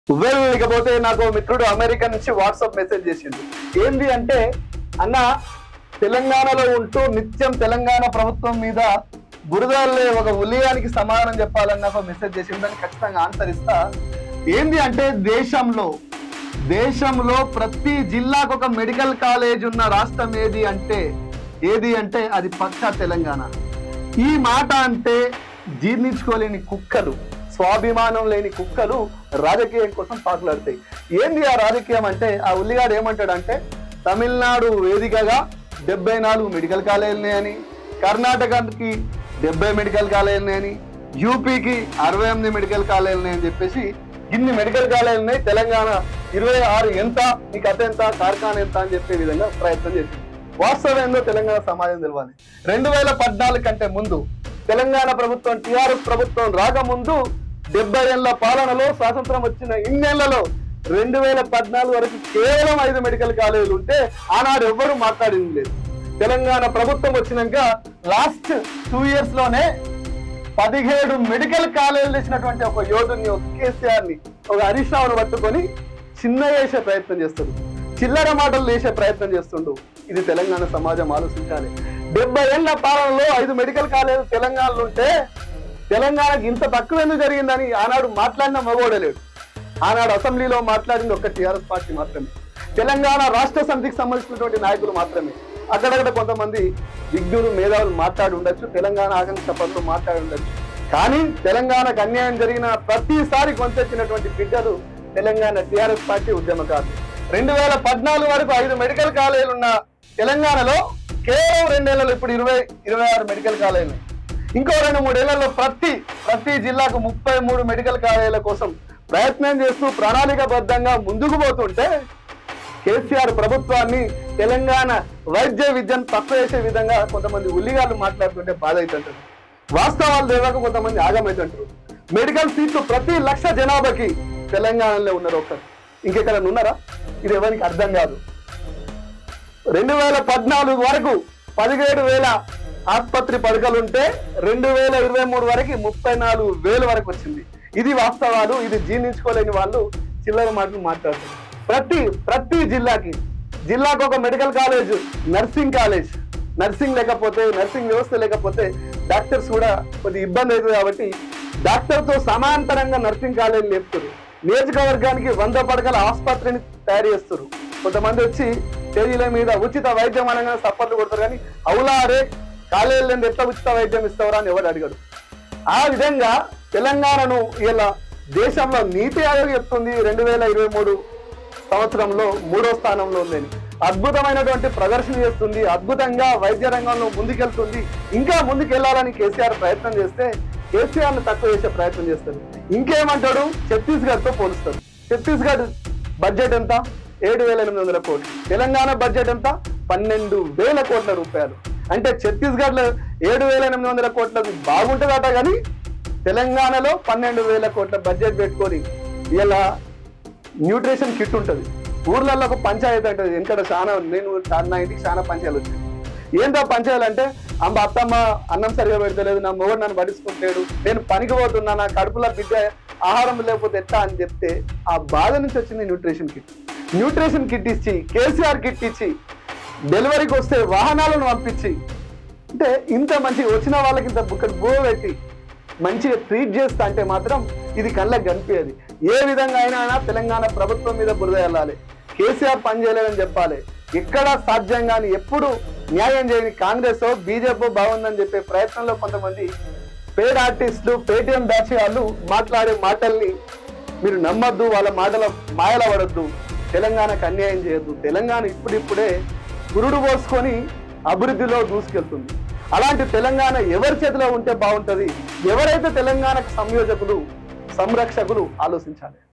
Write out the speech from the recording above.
well ఇకపోతే నాకు ఓ మిత్రుడు అమెరికా నుంచి వాట్సాప్ మెసేజ్ చేసిండు ఏంది అంటే అన్న తెలంగాణలో ఉంటూ నిత్యం తెలంగాణ ప్రభుత్వం మీద బురదల్లే ఒక ఉలియానికి సమాధానం చెప్పాలని నాకు మెసేజ్ చేసిండు దానికి ఖచ్చితంగా ఆన్సర్ ఇస్తా ఏంది అంటే దేశంలో దేశంలో ప్రతి జిల్లాకు ఒక మెడికల్ కాలేజ్ ఉన్న రాష్ట్రం ఏది అంటే ఏది అంటే అది పక్కా తెలంగాణ ఈ మాట అంటే జీర్ణించుకోలేని కుక్కలు స్వాభిమానం లేని కుక్కలు రాజకీయం కోసం పాకులాడతాయి ఏంది ఆ రాజకీయం అంటే ఆ ఉల్లిగాడు ఏమంటాడంటే తమిళనాడు వేదికగా డెబ్బై నాలుగు మెడికల్ కాలేజీలు ఉన్నాయని కర్ణాటకకి డెబ్బై మెడికల్ కాలేజీలు ఉన్నాయని యూపీకి అరవై ఎనిమిది మెడికల్ కాలేజీలు ఉన్నాయని చెప్పేసి ఇన్ని మెడికల్ కాలేజీలు ఉన్నాయి తెలంగాణ ఇరవై ఆరు ఎంత నీ కథ ఎంత కార్ఖానా ఎంత అని చెప్పే విధంగా ప్రయత్నం చేసింది వాస్తవం ఏందో తెలంగాణ సమాజం తెలవాలి రెండు వేల పద్నాలుగు కంటే ముందు తెలంగాణ ప్రభుత్వం టిఆర్ఎస్ ప్రభుత్వం రాకముందు డెబ్బై ఏళ్ల పాలనలో స్వాతంత్రం వచ్చిన ఇన్నేళ్లలో రెండు వేల పద్నాలుగు వరకు కేవలం ఐదు మెడికల్ కాలేజీలు ఉంటే ఆనాడు ఎవ్వరూ మాట్లాడింది లేదు తెలంగాణ ప్రభుత్వం వచ్చినాక లాస్ట్ టూ ఇయర్స్ లోనే పదిహేడు మెడికల్ కాలేజీలు ఇచ్చినటువంటి ఒక యోధుని ఒక కేసీఆర్ ని ఒక హరీష్ రావును పట్టుకొని చిన్న చేసే ప్రయత్నం చేస్తాడు చిల్లర మాటలు చేసే ప్రయత్నం చేస్తుండు ఇది తెలంగాణ సమాజం ఆలోచించాలి డెబ్బై ఏళ్ల పాలనలో ఐదు మెడికల్ కాలేజీలు తెలంగాణలో ఉంటే తెలంగాణకి ఇంత తక్కువ ఎందుకు జరిగిందని ఆనాడు మాట్లాడిన మగోడలేడు ఆనాడు అసెంబ్లీలో మాట్లాడింది ఒక్క టీఆర్ఎస్ పార్టీ మాత్రమే తెలంగాణ రాష్ట్ర సమితికి సంబంధించినటువంటి నాయకులు మాత్రమే అక్కడక్కడ కొంతమంది విజ్ఞులు మేధావులు మాట్లాడి ఉండొచ్చు తెలంగాణ ఆకాంక్ష పనులు మాట్లాడి ఉండొచ్చు కానీ తెలంగాణకు అన్యాయం జరిగిన ప్రతిసారి గొంతెత్తినటువంటి బిడ్డలు తెలంగాణ టీఆర్ఎస్ పార్టీ ఉద్యమకారులు రెండు వేల పద్నాలుగు వరకు ఐదు మెడికల్ కాలేజీలు ఉన్న తెలంగాణలో కేవలం రెండేళ్లలో ఇప్పుడు ఇరవై ఇరవై ఆరు మెడికల్ కాలేజీలు ఇంకో రెండు మూడేళ్లలో ప్రతి ప్రతి జిల్లాకు ముప్పై మూడు మెడికల్ కాలేజీల కోసం ప్రయత్నం చేస్తూ ప్రణాళికబద్ధంగా ముందుకు పోతుంటే కేసీఆర్ ప్రభుత్వాన్ని తెలంగాణ వైద్య విద్యను తక్కువ చేసే విధంగా కొంతమంది ఉల్లిగాళ్ళు మాట్లాడుతుంటే బాధ అవుతుంటారు వాస్తవాలు తెలియక కొంతమంది ఆగమైతుంటారు మెడికల్ సీట్లు ప్రతి లక్ష జనాభాకి తెలంగాణలో ఉన్నారు ఒక్కరు ఇంకెక్కడ ఉన్నారా ఇది ఎవరికి అర్థం కాదు రెండు వేల పద్నాలుగు వరకు పదిహేడు వేల ఆసుపత్రి పడకలు ఉంటే రెండు వేల ఇరవై మూడు వరకు ముప్పై నాలుగు వేల వరకు వచ్చింది ఇది వాస్తవాలు ఇది జీర్ణించుకోలేని వాళ్ళు చిల్లర మాటలు మాట్లాడుతారు ప్రతి ప్రతి జిల్లాకి జిల్లాకు ఒక medical college nursing college nursing లేకపోతే నర్సింగ్ వ్యవస్థ లేకపోతే డాక్టర్స్ కూడా కొద్ది ఇబ్బంది అవుతుంది కాబట్టి డాక్టర్తో సమాంతరంగా నర్సింగ్ కాలేజ్ లేపుతారు నియోజకవర్గానికి వంద పడకల ఆసుపత్రిని తయారు చేస్తారు కొంతమంది వచ్చి తేదీల మీద ఉచిత వైద్యం అనగా సపోర్ట్లు కొడతారు కానీ అవులారే కాలేజీలు ఎట్లా ఉచిత వైద్యం ఇస్తావరా అని ఎవరు అడిగాడు ఆ విధంగా తెలంగాణను ఇలా దేశంలో నీతి ఆయోగ్ చెప్తుంది రెండు వేల ఇరవై మూడు సంవత్సరంలో మూడో స్థానంలో ఉందని అద్భుతమైనటువంటి ప్రదర్శన చేస్తుంది అద్భుతంగా వైద్య రంగంలో ముందుకెళ్తుంది ఇంకా ముందుకెళ్లాలని కేసీఆర్ ప్రయత్నం చేస్తే కేసీఆర్ ను తక్కువ చేసే ప్రయత్నం చేస్తారు ఇంకేమంటాడు ఛత్తీస్గఢ్ తో పోలుస్తాడు ఛత్తీస్గఢ్ బడ్జెట్ ఎంత ఏడు వేల ఎనిమిది వందల కోట్లు తెలంగాణ బడ్జెట్ ఎంత పన్నెండు వేల కోట్ల రూపాయలు అంటే ఛత్తీస్గఢ్ లో ఏడు వేల ఎనిమిది వందల కోట్లది బాగుంటుందట కానీ తెలంగాణలో పన్నెండు వేల కోట్ల బడ్జెట్ పెట్టుకొని ఇలా న్యూట్రిషన్ కిట్ ఉంటుంది ఊర్లలో ఒక పంచాయతీ ఉంటుంది వెనకడ చాలా నేను చా- నా ఇంటికి చాలా పంచాయలు వచ్చాయి ఏంటో పంచాయలు అంటే అమ్మ అత్తమ్మ అన్నం సరిగా పెడతలేదు నా మొగడు నన్ను పట్టించుకుంటాడు నేను పనికి పోతున్నా నా కడుపులో బిడ్డ ఆహారం లేకపోతే ఎట్లా అని చెప్తే ఆ బాధ నుంచి వచ్చింది న్యూట్రిషన్ కిట్ న్యూట్రిషన్ కిట్ ఇచ్చి కేసీఆర్ కిట్ ఇచ్చి డెలివరీకి వస్తే వాహనాలను పంపించి అంటే ఇంత మంచి వచ్చిన వాళ్ళకి ఇంత బుక్కడు బో పెట్టి మంచిగా ట్రీట్ చేస్తా అంటే మాత్రం ఇది కళ్ళకి కనిపించదు ఏ విధంగా అయినా తెలంగాణ ప్రభుత్వం మీద బురద వెళ్ళాలి కేసీఆర్ పని చేయలేదని చెప్పాలి ఎక్కడ సాధ్యం కానీ ఎప్పుడు న్యాయం చేయని కాంగ్రెస్ బీజేపీ బాగుందని చెప్పే ప్రయత్నంలో కొంతమంది పేడ్ ఆర్టిస్టులు పేటిఎం బ్యాచ్ వాళ్ళు మాట్లాడే మాటల్ని మీరు నమ్మద్దు వాళ్ళ మాటల మాయల పడద్దు తెలంగాణకు అన్యాయం చేయొద్దు తెలంగాణ ఇప్పుడిప్పుడే గురుడు పోసుకొని అభివృద్ధిలో దూసుకెళ్తుంది అలాంటి తెలంగాణ ఎవరి చేతిలో ఉంటే బాగుంటది ఎవరైతే తెలంగాణకు సంయోజకులు సంరక్షకులు ఆలోచించాలి